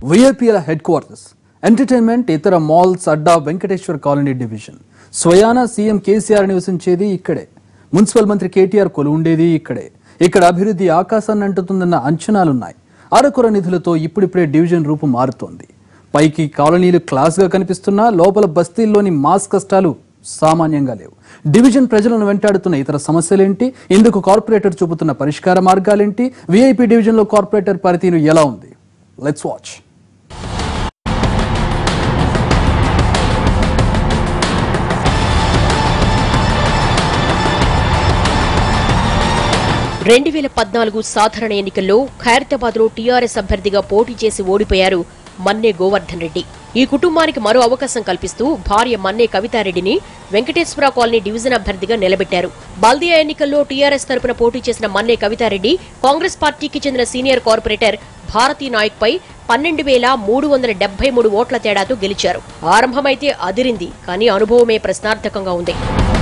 విఐపీల headquarters entertainment ఇతర malls అడ్డా Venkateswara colony division స్వయాన సీఎం కేసీఆర్ నివసించేది ఇక్కడే మున్సిపల్ మంత్రి కేటీఆర్ కొలు ఉండేది ఇక్కడే ఇక్కడ అభివృద్ధి ఆకాశాన్ని అంటుతుందన్న అంచనాలున్నాయి అరకొర నిధులతో ఇప్పుడిప్పుడే డివిజన్ రూపు మారుతోంది పైకి కాలనీలు క్లాస్గా కనిపిస్తున్నా లోపల బస్తీల్లోని మాస్ కష్టాలు సామాన్యంగా లేవు డివిజన్ ప్రజలను వెంటాడుతున్న ఇతర సమస్యలేంటి ఇందుకు కార్పొరేటర్ చూపుతున్న పరిష్కార మార్గాలేంటి విఐపి డివిజన్లో కార్పొరేటర్ పనితీరు ఎలా ఉంది లెట్స్ వాచ్ రెండు వేల పద్నాలుగు సాధారణ ఎన్నికల్లో ఖైరతాబాద్ లో టీఆర్ఎస్ అభ్యర్థిగా పోటీ చేసి ఓడిపోయారు మన్నే గోవర్ధన్ రెడ్డి ఈ కుటుంబానికి మరో అవకాశం కల్పిస్తూ భార్య మన్నే కవితారెడ్డిని వెంకటేశ్వర కాలనీ డివిజన్ అభ్యర్థిగా నిలబెట్టారు బాల్దియా ఎన్నికల్లో టీఆర్ఎస్ తరపున పోటీ చేసిన మన్నే కవితారెడ్డి కాంగ్రెస్ పార్టీకి చెందిన సీనియర్ కార్పొరేటర్ భారతీ నాయక్ పై పన్నెండు వేల మూడు వందల డెబ్బై మూడు ఓట్ల తేడాతో గెలిచారు ఆరంభమైతే అదిరింది కానీ అనుభవమే ప్రశ్నార్థకంగా ఉంది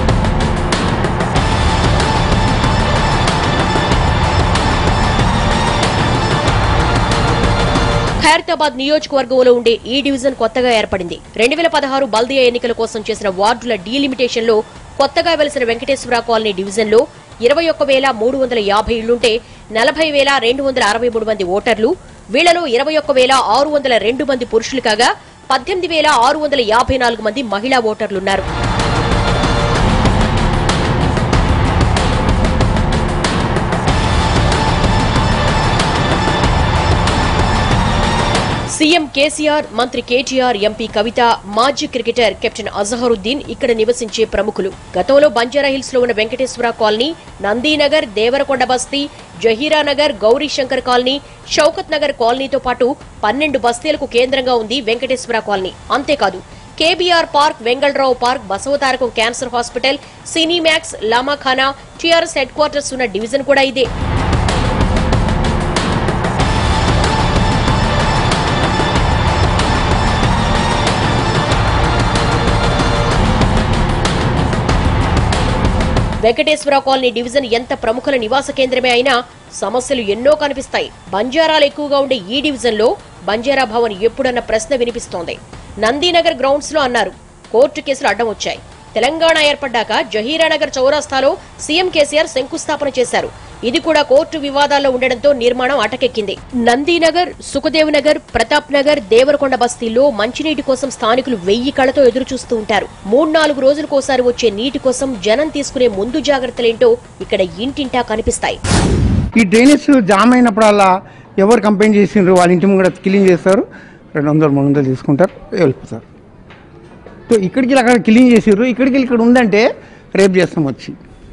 ఖైరతాబాద్ నియోజకవర్గంలో ఉండే ఈ డివిజన్ కొత్తగా ఏర్పడింది రెండు వేల పదహారు బల్దియా ఎన్నికల కోసం చేసిన వార్డుల డీలిమిటేషన్ లో కొత్తగా వెలిసిన వెంకటేశ్వర కాలనీ డివిజన్ లో ఇరవై ఒక్క వేల మూడు వందల యాభై ఇళ్లుంటే నలభై వేల రెండు వందల అరవై మూడు మంది ఓటర్లు వీళ్లలో ఇరవై ఒక్క వేల ఆరు వందల రెండు మంది పురుషులు కాగా పద్దెనిమిది వేల ఆరు వందల యాభై నాలుగు మంది మహిళా ఓటర్లున్నారు సీఎం కేసీఆర్ మంత్రి కేటీఆర్ ఎంపీ కవిత మాజీ క్రికెటర్ కెప్టెన్ అజహరుద్దీన్ ఇక్కడ నివసించే ప్రముఖులు గతంలో బంజారాహిల్స్ లో ఉన్న వెంకటేశ్వర కాలనీ నందీనగర్ దేవరకొండ బస్తీ జహీరానగర్ గౌరీశంకర్ కాలనీ షౌకత్ నగర్ కాలనీతో పాటు పన్నెండు బస్తీలకు కేంద్రంగా ఉంది వెంకటేశ్వర కాలనీ అంతేకాదు KBR park Vengalarao park Basavatarakam cancer hospital Cinemax Lamakhana TRS headquarters ఉన్న డివిజన్ కూడా ఇదే వెంకటేశ్వర కాలనీ డివిజన్ ఎంత ప్రముఖుల నివాస కేంద్రమే అయినా సమస్యలు ఎన్నో కనిపిస్తాయి బంజారాలు ఎక్కువగా ఉండే ఈ డివిజన్ లో బంజారా భవన్ ఎప్పుడన్న ప్రశ్న వినిపిస్తోంది నందీనగర్ గ్రౌండ్స్ లో అన్నారు కోర్టు కేసులు అడ్డం వచ్చాయి తెలంగాణ ఏర్పడ్డాక జహీరానగర్ చౌరాస్తాలో సీఎం కేసీఆర్ శంకుస్థాపన చేశారు ఇది కూడా కోర్టు వివాదాల్లో ఉండడంతో నిర్మాణం అటకెక్కింది నందీనగర్ సుఖదేవ్ నగర్ ప్రతాప్ నగర్ దేవరకొండ బస్తీల్లో మంచినీటి కోసం స్థానికులు వెయ్యి కళతో ఎదురు చూస్తూ ఉంటారు మూడు నాలుగు రోజులకోసారి వచ్చే నీటి కోసం జనం తీసుకునే ముందు జాగ్రత్తలేంటో ఇక్కడ ఇంటింటా కనిపిస్తాయి ఈ డ్రైనేజ్ జామ్ అయినప్పుడల్లా ఎవరు కంప్లైంట్ చేసిండ్రు వాళ్ళ ఇంటి ముంగడ క్లీన్ చేస్తారు రెండు వందలు మూడు వందలు తీసుకుంటారు వెళ్ళిపోతారు సో ఇక్కడికి వెళ్ళి అక్కడ క్లీన్ చేసిర్రు ఇక్కడికి వెళ్ళి ఇక్కడ ఉందంటే రేపు చేస్తాం వచ్చి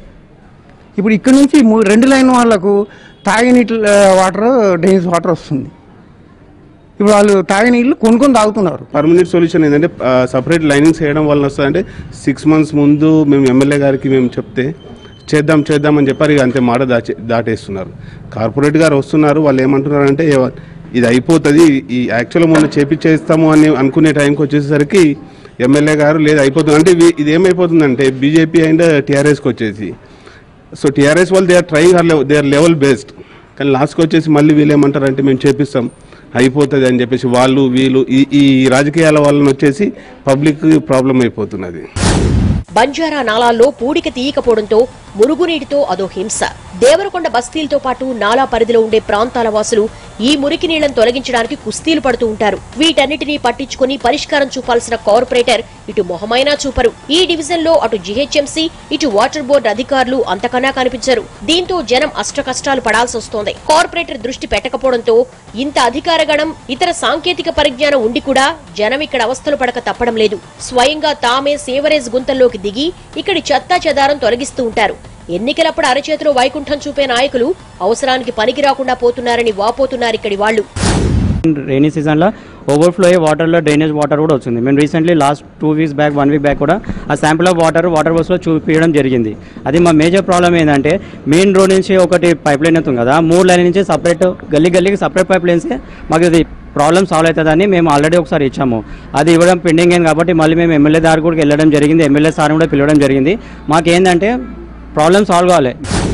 ఇప్పుడు ఇక్కడ నుంచి మూ- రెండు లైన్ వాళ్ళకు తాగే నీటి వాటర్ డ్రైనేజ్ వాటర్ వస్తుంది ఇప్పుడు వాళ్ళు తాగే నీళ్ళు కొనుక్కొని తాగుతున్నారు పర్మనెంట్ సొల్యూషన్ ఏంటంటే సపరేట్ లైనింగ్స్ చేయడం వలన వస్తుందంటే సిక్స్ మంత్స్ ముందు మేము ఎమ్మెల్యే గారికి మేము చెప్తే చేద్దాం చేద్దాం అని చెప్పారు ఇక అంతే మాట దాచే దాటేస్తున్నారు కార్పొరేట్ గారు వస్తున్నారు వాళ్ళు ఏమంటున్నారంటే "ఏ- ఇది అయిపోతుంది ఈ యాక్చువల్గా మొన్న చేపించేస్తాము అని అనుకునే టైంకి వచ్చేసరికి ఎమ్మెల్యే గారు లేదు అయిపోతుంది అంటే ఇవి- ఇది ఏమైపోతుందంటే బీజేపీ అండ్ టీఆర్ఎస్కి వచ్చేసి సో టీఆర్ఎస్ వాళ్ళు they are trying are they are level based కానీ లాస్ట్కి వచ్చేసి మళ్ళీ వీళ్ళు ఏమంటారంటే మేము చేపిస్తాం అయిపోతుంది అని చెప్పేసి వాళ్ళు వీళ్ళు ఈ ఈ రాజకీయాల వాళ్ళని వచ్చేసి పబ్లిక్ ప్రాబ్లం అయిపోతున్నది బంజారా నాలాల్లో పూడిక తీయకపోవడంతో మురుగునీటితో అదో హింస దేవరకొండ బస్తీలతో పాటు నాలా పరిధిలో ఉండే ప్రాంతాల వాసులు ఈ మురికి నీళ్లను తొలగించడానికి కుస్తీలు పడుతూ ఉంటారు వీటన్నిటినీ పట్టించుకుని పరిష్కారం చూపాల్సిన కార్పొరేటర్ ఇటు మొహమైనా చూపరు ఈ డివిజన్ లో అటు జీహెచ్ఎంసీ ఇటు వాటర్ బోర్డు అధికారులు అంతకన్నా కనిపించరు దీంతో జనం అష్టకష్టాలు పడాల్సి వస్తోంది కార్పొరేటర్ దృష్టి పెట్టకపోవడంతో ఇంత అధికార గణం ఇతర సాంకేతిక పరిజ్ఞానం ఉండి కూడా జనం ఇక్కడ అవస్థలు పడక తప్పడం లేదు స్వయంగా తామే సేవరేజ్ గుంతల్లోకి దిగి ఇక్కడి చెత్తా చెదారం తొలగిస్తూ ఉంటారు ఎన్నికలప్పుడు అరచేతిలో వైకుంఠం చూపే నాయకులు అవసరానికి పనికి రాకుండా పోతున్నారని వాపోతున్నారు ఇక్కడి వాళ్ళు రైనీ సీజన్లో ఓవర్ఫ్లో అయ్యే వాటర్లో డ్రైనేజ్ వాటర్ కూడా వచ్చింది మేము recently last two weeks back one week back కూడా ఆ శాంపుల్ ఆఫ్ వాటర్ వాటర్ బస్లో చూపించడం జరిగింది అది మా మేజర్ ప్రాబ్లం ఏంటంటే మెయిన్ రోడ్ నుంచి ఒకటి పైప్ లైన్ అవుతుంది కదా మూడు లైన్ నుంచి సపరేట్ గల్లీ గల్లీకి సపరేట్ పైప్ లైన్స్ మాకు ఇది ప్రాబ్లమ్ సాల్వ్ అవుతుందని మేము ఆల్రెడీ ఒకసారి ఇచ్చాము అది ఇవ్వడం పెండింగ్ అయింది కాబట్టి మళ్ళీ మేము ఎమ్మెల్యే దారి కూడా వెళ్ళడం జరిగింది ఎమ్మెల్యే సార్ని కూడా పిలవడం జరిగింది మాకేంటంటే ప్రాబ్లమ్ సాల్వ్ కావాలి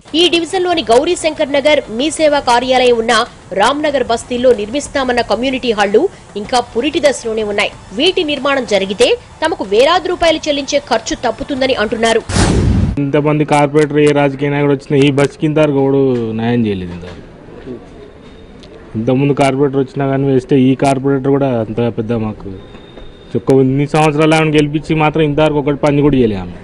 ఈ డివిజన్లోని గౌరీ శంకర్ నగర్ మీ సేవా కార్యాలయం ఉన్న రామ్నగర్ బస్తీల్లో నిర్మిస్తామన్న కమ్యూనిటీ హాళ్లు ఇంకా పురిటి దశలోనే ఉన్నాయి వీటి నిర్మాణం జరిగితే తమకు వేలాది రూపాయలు చెల్లించే ఖర్చు తప్పుతుందని అంటున్నారు ఇంతమంది కార్పొరేటర్ ఏ రాజకీయ నాయకుడు వచ్చినా ఈ బస్ కింద కూడా న్యాయం చేయలేదు ఇంత ఇంతకుముందు కార్పొరేటర్ వచ్చినా కానీ వేస్తే ఈ కార్పొరేటర్ కూడా అంత పెద్ద మాకు ఒక్క ఇన్ని సంవత్సరాలు ఆమెను గెలిపించి మాత్రం ఇంతవరకు ఒకటి పని కూడా చేయలేదు ఆమె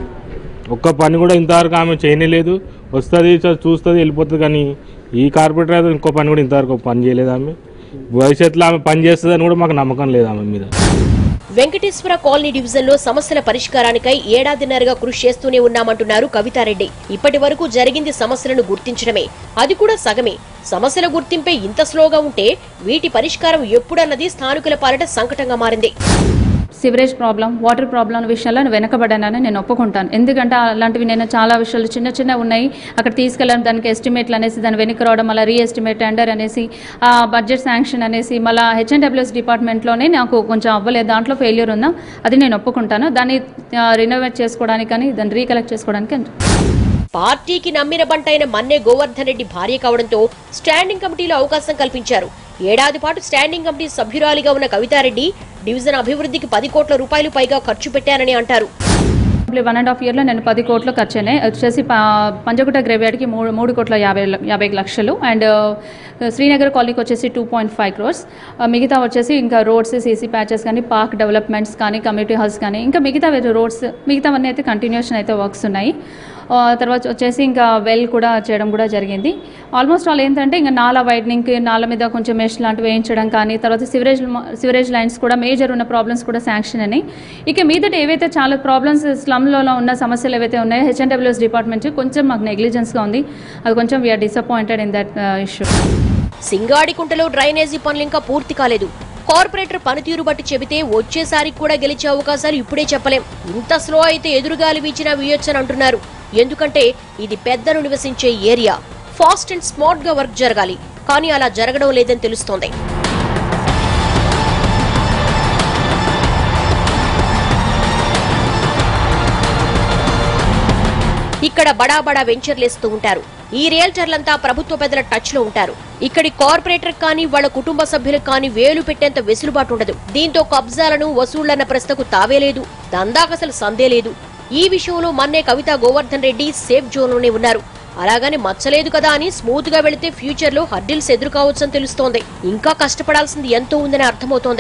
ఒక్క పని కూడా ఇంతవరకు ఆమె చేయలేదు వస్తుంది చూస్తుంది వెళ్ళిపోతుంది కానీ ఈ కార్పొరేటర్ అయితే ఇంకో పని కూడా ఇంతవరకు ఒక పని చేయలేదు ఆమె భవిష్యత్తులో ఆమె పని చేస్తుందని కూడా మాకు నమ్మకం లేదు ఆమె మీద వెంకటేశ్వర కాలనీ డివిజన్లో సమస్యల పరిష్కారానికై ఏడాదిన్నరగా కృషి చేస్తూనే ఉన్నామంటున్నారు కవితారెడ్డి ఇప్పటి వరకు జరిగింది సమస్యలను గుర్తించడమే అది కూడా సగమే సమస్యల గుర్తింపే ఇంత స్లోగా ఉంటే వీటి పరిష్కారం ఎప్పుడన్నది స్థానికుల పాలిట సంకటంగా మారింది సివరేజ్ ప్రాబ్లం వాటర్ ప్రాబ్లం విషయంలో నేను వెనకబడ్డానని నేను ఒప్పుకుంటాను ఎందుకంటే అలాంటివి నేను చాలా విషయాలు చిన్న చిన్న ఉన్నాయి అక్కడ తీసుకెళ్ళడం దానికి ఎస్టిమేట్లు అనేసి దాన్ని వెనక్కి రావడం మళ్ళీ రీఎస్టిమేట్ టెండర్ అనేసి ఆ బడ్జెట్ శాంక్షన్ అనేసి మళ్ళీ హెచ్ఎన్డబ్ల్యూఎస్ డిపార్ట్మెంట్లోనే నాకు కొంచెం అవ్వలేదు దాంట్లో ఫెయిల్యూర్ ఉందా అది నేను ఒప్పుకుంటాను దాన్ని రినోవేట్ చేసుకోవడానికి కానీ దాన్ని రీకలెక్ట్ చేసుకోవడానికి పార్టీకి నమ్మిన బంటైన మన్నే గోవర్ధన్ రెడ్డి భార్య కావడంతో స్టాండింగ్ కమిటీలో అవకాశం కల్పించారు ఏడాది పాటు స్టాండింగ్ కమిటీ సభ్యురాలిగా ఉన్న కవితారెడ్డి డివిజన్ అభివృద్ధికి పది కోట్ల రూపాయలు పైగా ఖర్చు పెట్టారని అంటారు వన్ అండ్ హాఫ్ ఇయర్లో నేను పది కోట్లు ఖర్చు అయినాయి వచ్చేసి ప- పంజగుట్ట గ్రేవ్యార్డ్కి మూడు మూడు కోట్ల యాభై ల- యాభై లక్షలు అండ్ శ్రీనగర్ కాలనీకి వచ్చేసి టూ పాయింట్ ఫైవ్ క్రోర్స్ మిగతా వచ్చేసి ఇంకా రోడ్స్ సీసీ ప్యాచెస్ కానీ పార్క్ డెవలప్మెంట్స్ కానీ కమ్యూనిటీ హాల్స్ కానీ ఇంకా మిగతా రోడ్స్ మిగతావన్నీ అయితే కంటిన్యూషన్ అయితే వర్క్స్ ఉన్నాయి ఆ, తర్వాత వచ్చేసి ఇంకా వెల్ కూడా చేయడం కూడా జరిగింది ఆల్మోస్ట్ ఆల్ ఏంటంటే ఇంకా నాలా వైడనింగ్ నాల మీద కొంచెం మెష్ లాంటివి వేయించడం కానీ తర్వాత సివరేజ్ సివరేజ్ లైన్స్ కూడా మేజర్ ఉన్న ప్రాబ్లమ్స్ కూడా శాంక్షన్ అని ఇక మీదట ఏవైతే చాలా ప్రాబ్లమ్స్ స్లమ్లో ఉన్న సమస్యలు ఏవైతే ఉన్నాయో హెచ్ఎన్డబ్ల్యూఎస్ డిపార్ట్మెంట్ కొంచెం మాకు నెగ్లిజెన్స్గా ఉంది అది కొంచెం we're disappointed in that issue సింగాడికుంటలో డ్రైనేజీ పనులు ఇంకా పూర్తి కాలేదు కార్పొరేటర్ పనితీరు బట్టి చెబితే వచ్చేసారికి కూడా గెలిచే అవకాశాలు ఇప్పుడే చెప్పలేం ఇంత స్లో అయితే ఎదురుగాలి వీచినా వీయొచ్చని అంటున్నారు ఎందుకంటే ఇది పెద్దలు నివసించే ఏరియా ఫాస్ట్ అండ్ స్మార్ట్ గా వర్క్ జరగాలి కానీ అలా జరగడం లేదని తెలుస్తోంది ఇక్కడ బడా బడా వెంచర్లేస్తూ ఉంటారు ఈ రియల్టర్లంతా ప్రభుత్వ పెద్దల టచ్ లో ఉంటారు ఇక్కడి కార్పొరేటర్ కానీ వాళ్ళ కుటుంబ సభ్యులకు కానీ వేలు పెట్టేంత వెసులుబాటు ఉండదు దీంతో కబ్జాలను వసూళ్లన్న ప్రశ్నకు తావే లేదు దందాకసలు సందే లేదు ఈ విషయంలో మన్నే కవిత గోవర్ధన్ రెడ్డి సేఫ్ జోన్ లోనే ఉన్నారు అలాగని మచ్చలేదు కదా అని స్మూత్ గా వెళితే ఫ్యూచర్ లో హర్డిల్స్ ఎదురు కావచ్చని తెలుస్తోంది ఇంకా కష్టపడాల్సింది ఎంతో ఉందని అర్థమవుతోంది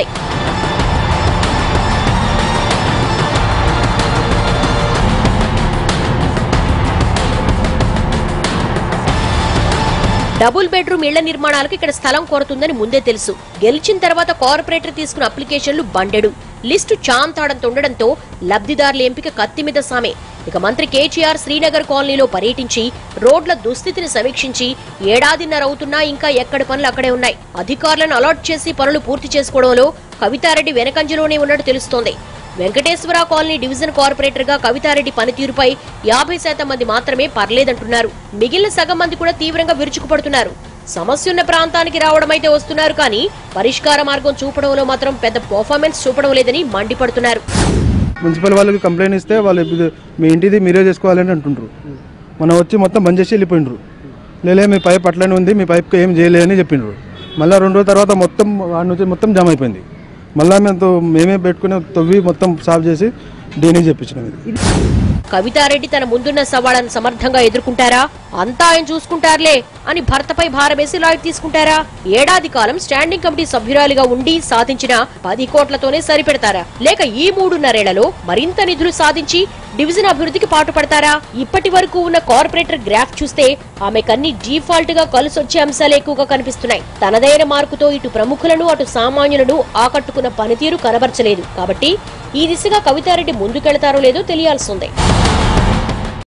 డబుల్ బెడ్రూమ్ ఇళ్ల నిర్మాణాలకు ఇక్కడ స్థలం కొరతుందని ముందే తెలుసు గెలిచిన తర్వాత కార్పొరేటర్ తీసుకున్న అప్లికేషన్లు బండెడు లిస్టు చాంతాడంతో ఉండడంతో లబ్ధిదారుల ఎంపిక కత్తి మీద సామే ఇక మంత్రి కేటీఆర్ శ్రీనగర్ కాలనీలో పర్యటించి రోడ్ల దుస్థితిని సమీక్షించి ఏడాదిన్నర అవుతున్నా ఇంకా ఎక్కడి పనులు అక్కడే ఉన్నాయి అధికారులను అలర్ట్ చేసి పనులు పూర్తి చేసుకోవడంలో కవితారెడ్డి వెనకంజలోనే ఉన్నట్టు తెలుస్తోంది వెంకటేశ్వర కాలనీ డివిజన్ కార్పొరేటర్ గా కవితారెడ్డి పనితీరుపై యాభై శాతం మంది మాత్రమే పర్లేదంటున్నారు మిగిలిన సగం మంది కూడా తీవ్రంగా విరుచుకుపడుతున్నారు సమస్య ఉన్న ప్రాంతానికి రావడం అయితే వస్తున్నారు కానీ పరిష్కార మార్గం చూపడంలో మాత్రం పెద్ద పర్ఫార్మెన్స్ చూపడం లేదని మండిపడుతున్నారు మున్సిపల్ వాళ్ళకి కంప్లైంట్ ఇస్తే వాళ్ళు ఇది మీ ఇంటిది మీరే చేసుకోవాలని అంటుండ్రు మనం వచ్చి మొత్తం బంద్ చేసి వెళ్ళిపోయిండ్రు లేలే మీ పైప్ అట్లనే ఉంది మీ పైప్కి ఏం చేయలేదని చెప్పిండ్రు మళ్ళీ రెండు రోజుల తర్వాత మొత్తం ఆ నుంచి మొత్తం జామ్ అయిపోయింది మళ్ళీ మేము తో- మేమే పెట్టుకుని తవ్వి మొత్తం సాఫ్ చేసి డీనీ చెప్పించినాం ఇది కవితారెడ్డి తన ముందున్న సవాళ్లను సమర్థంగా ఎదుర్కొంటారా అంతా ఆయన చూసుకుంటారులే అని భర్తపై భారమేసి లాయర్ తీసుకుంటారా ఏడాది కాలం స్టాండింగ్ కమిటీ సభ్యురాలిగా ఉండి సాధించిన పది కోట్లతోనే సరిపెడతారా లేక ఈ మూడున్నరేళ్లలో మరింత నిధులు సాధించి డివిజన్ అభివృద్ధికి పాటుపడతారా ఇప్పటి వరకు ఉన్న కార్పొరేటర్ గ్రాఫ్ చూస్తే ఆమెకన్నీ డీఫాల్ట్ గా కలిసొచ్చే అంశాలు ఎక్కువగా కనిపిస్తున్నాయి తనదైన మార్కుతో ఇటు ప్రముఖులను అటు సామాన్యులను ఆకట్టుకున్న పనితీరు కనబరచలేదు కాబట్టి ఈ దిశగా కవితారెడ్డి ముందుకెళ్తారో లేదో తెలియాల్సిందే